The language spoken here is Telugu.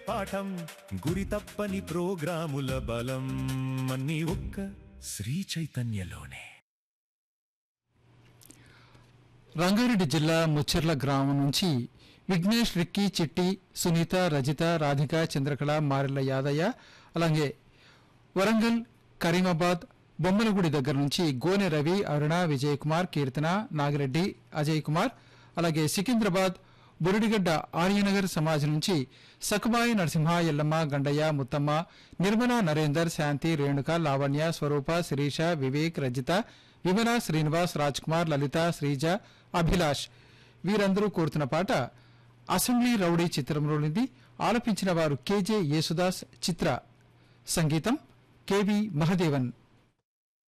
పాఠం గురి తప్పని ప్రోగ్రాముల బలం అన్ని ఒక్క శ్రీ చైతన్యలోనే రంగారెడ్డి జిల్లా ముచ్చెర్ల గ్రామం నుంచి విఘ్నేష్ రిక్కీ చిట్టి సునీత రజిత రాధిక చంద్రకళ మారెల్ల యాదయ్య అలాగే వరంగల్ కరీమాబాద్ బొమ్మలగుడి దగ్గర నుంచి గోనె రవి అరుణ విజయ్ కుమార్ కీర్తన నాగిరెడ్డి అజయ్ కుమార్ అలాగే సికింద్రాబాద్ బురుడిగడ్డ ఆర్యనగర్ సమాజ్ నుంచి సకుబాయి నరసింహ ఎల్లమ్మ గండయ్య ముత్తమ్మ నిర్మల నరేందర్ శాంతి రేణుక లావణ్య స్వరూప శిరీష వివేక్ రజిత విమల శ్రీనివాస్ రాజ్ కుమార్ లలిత శ్రీజ అభిలాష్ వీరందరూ కోరుతున్న పాట అసెంబ్లీ రౌడీ చిత్రంలోనిది ఆలపించిన వారు కేజే యేసుదాస్ చిత్ర సంగీతం కెవి మహదేవన్